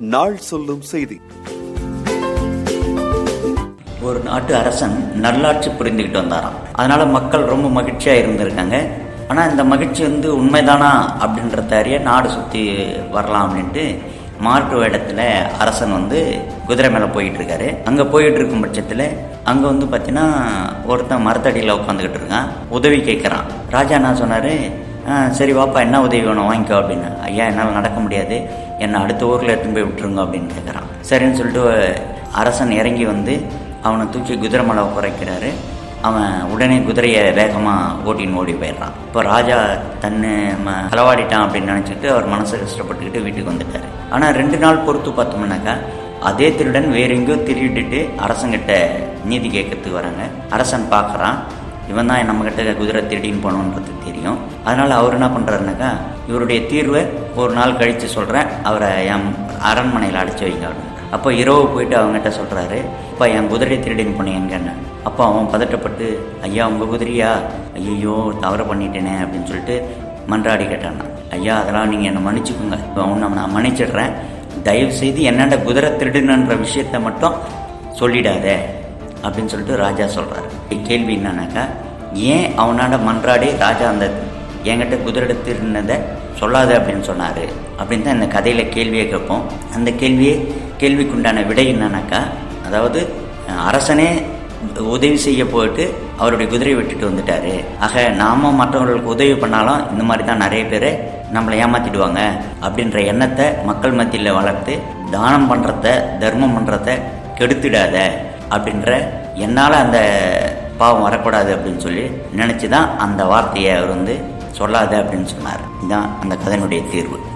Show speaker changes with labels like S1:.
S1: நாள் சொல்லும் செய்தி
S2: ஒரு நாட்டு அரசன் நல்லாட்சி புரிந்துக்கிட்டு வந்தாராம் அதனால மக்கள் ரொம்ப மகிழ்ச்சியா இருந்திருக்காங்க ஆனா இந்த மகிழ்ச்சி வந்து உண்மைதானா அப்படின்றத அறிய நாடு சுத்தி வரலாம் அப்படின்ட்டு மாற்று வேடத்துல அரசன் வந்து குதிரை மேல போயிட்டு இருக்காரு அங்க போயிட்டு இருக்கும் பட்சத்துல அங்க வந்து பாத்தீங்கன்னா ஒருத்தன் மரத்தடியில உட்காந்துக்கிட்டு இருக்கான் உதவி கேட்கறான் ராஜா என்ன சொன்னாரு "ஆ, சரி வாப்பா என்ன உதவி வேணும் வாங்கிக்கோ அப்படின்னு ஐயா என்னால் நடக்க முடியாது என்னை அடுத்த ஊரில் எடுத்துன்னு போய் விட்டுருங்க அப்படின்னு கேட்குறான் சரின்னு சொல்லிட்டு அரசன் இறங்கி வந்து அவனை தூக்கி குதிரை மலை குறைக்கிறாரு அவன் உடனே குதிரையை வேகமாக ஓட்டின்னு ஓடி போயிடுறான் இப்போ ராஜா தன்னை ம- களவாடிட்டான் அப்படின்னு நினச்சிட்டு அவர் மனசை கஷ்டப்பட்டுக்கிட்டு வீட்டுக்கு வந்துட்டார் ஆனால் ரெண்டு நாள் பொறுத்து பார்த்தோம்னாக்கா அதே திருடன் வேற எங்கேயோ திருடிட்டு அரசங்கிட்ட நீதி கேட்கறதுக்கு வராங்க அரசன் பார்க்குறான் இவன் தான் நம்மக்கிட்ட குதிரை திருடின்னு போனோன்றது தெரியும் அதனால அவர் என்ன பண்ணுறாருனாக்கா இவருடைய தீர்வை ஒரு நாள் கழித்து சொல்கிறேன் அவரை என் அரண்மனையில் அடைச்சி வைங்க அப்படின்னு அப்போ இரவு போயிட்டு அவங்ககிட்ட சொல்கிறாரு அப்பா என் குதிரை திருடின்னு போனீங்கன்னு அப்போ அவன் பதட்டப்பட்டு ஐயா உங்கள் குதிரையா ஐயோ தவறு பண்ணிட்டேனே அப்படின்னு சொல்லிட்டு மன்றாடி கேட்டான் ஐயா அதெல்லாம் நீங்கள் என்னை மன்னிச்சுக்கோங்க அவனை நான் மன்னிச்சிடுறேன் தயவு செய்து என்னென்ன குதிரை திருடுனன்ற விஷயத்த மட்டும் சொல்லிடாத அப்படின்னு சொல்லிட்டு ராஜா சொல்றாரு கேள்வி என்னன்னாக்கா ஏன் அவனாட மன்றாடி ராஜா அந்த என்கிட்ட குதிரை திருடினதை சொல்லாத அப்படின்னு சொன்னாரு அப்படின்னு தான் இந்த கதையில கேள்வியை கேட்போம் அந்த கேள்வியே கேள்விக்குண்டான விடை என்னன்னாக்கா அதாவது அஹ், அரசனே உதவி செய்ய போயிட்டு அவருடைய குதிரையை விட்டுட்டு வந்துட்டாரு ஆக நாம மற்றவங்களுக்கு உதவி பண்ணாலும் இந்த மாதிரி தான் நிறைய பேர் நம்மளை ஏமாத்திடுவாங்க அப்படின்ற எண்ணத்தை மக்கள் மத்தியில் வளர்த்து தானம் பண்றத தர்மம் பண்றத கெடுத்துடாத அப்படின்ற என்னால் அந்த பாவம் வரக்கூடாது அப்படின்னு சொல்லி நினச்சி தான் அந்த வார்த்தையை அவர் வந்து சொல்லாத அப்படின்னு சொன்னார் இதுதான் அந்த கதையினுடைய தீர்வு